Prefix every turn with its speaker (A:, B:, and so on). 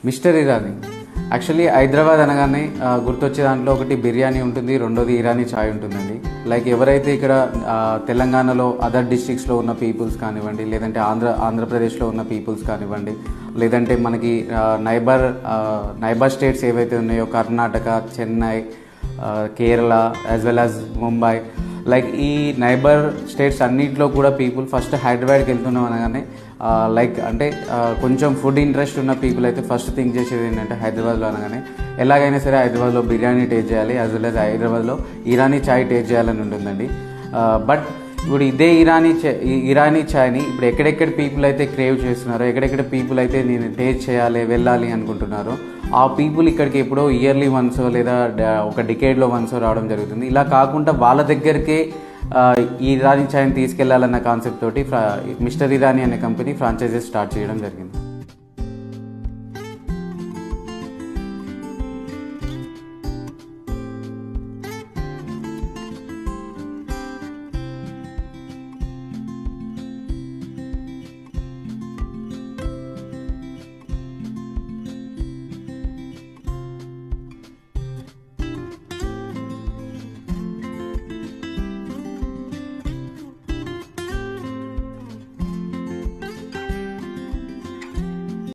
A: mister Irani actually Hyderabad అనగానే ఆ, గుర్తొచ్చే దాంట్లో ఒకటి బిర్యానీ ఉంటుంది రెండోది ఇరానీ చాయ్ ఉంటుందండి లైక్ ఎవరైతే ఇక్కడ ఆ, తెలంగాణలో అదర్ డిస్ట్రిక్ట్స్లో ఉన్న పీపుల్స్ కానివ్వండి లేదంటే ఆంధ్ర ఆంధ్రప్రదేశ్లో ఉన్న పీపుల్స్ కానివ్వండి లేదంటే మనకి నైబర్ నైబర్ స్టేట్స్ ఏవైతే ఉన్నాయో కర్ణాటక చెన్నై ఆ, Kerala as well as Mumbai like ఈ నైబర్ స్టేట్స్ అన్నింటిలో కూడా పీపుల్ ఫస్ట్ హైదరాబాద్కి వెళ్తున్నాం అనగానే లైక్ అంటే ఆ, కొంచెం ఫుడ్ ఇంట్రెస్ట్ ఉన్న పీపుల్ అయితే ఫస్ట్ థింక్ చేసేది ఏంటంటే హైదరాబాద్లో అనగానే ఎలాగైనా సరే హైదరాబాద్లో బిర్యానీ టేస్ట్ చేయాలి యాజ్ వెల్ యాజ్ హైదరాబాద్లో ఇరానీ చాయ్ టేస్ట్ చేయాలని ఉంటుందండి బట్ ఇప్పుడు ఇదే ఇరానీ చా- ఈ ఇరానీ ఛాయ్ని ఇప్పుడు ఎక్కడెక్కడ పీపుల్ అయితే క్రేవ్ చేస్తున్నారో ఎక్కడెక్కడ పీపుల్ అయితే నేను టేస్ట్ చేయాలి వెళ్ళాలి అనుకుంటున్నారో ఆ పీపుల్ ఇక్కడికి ఎప్పుడో ఇయర్లీ వన్స్ లేదా డ- ఒక డికేడ్లో వన్స్ రావడం జరుగుతుంది ఇలా కాకుండా వాళ్ళ దగ్గరికే ఆ, ఈ ఇరానీ ఛాయ్ని తీసుకెళ్లాలన్న కాన్సెప్ట్ తోటి ఫ్రా- మిస్టర్ ఇరానీ అనే కంపెనీ ఫ్రాంచైజెస్ స్టార్ట్ చేయడం జరిగింది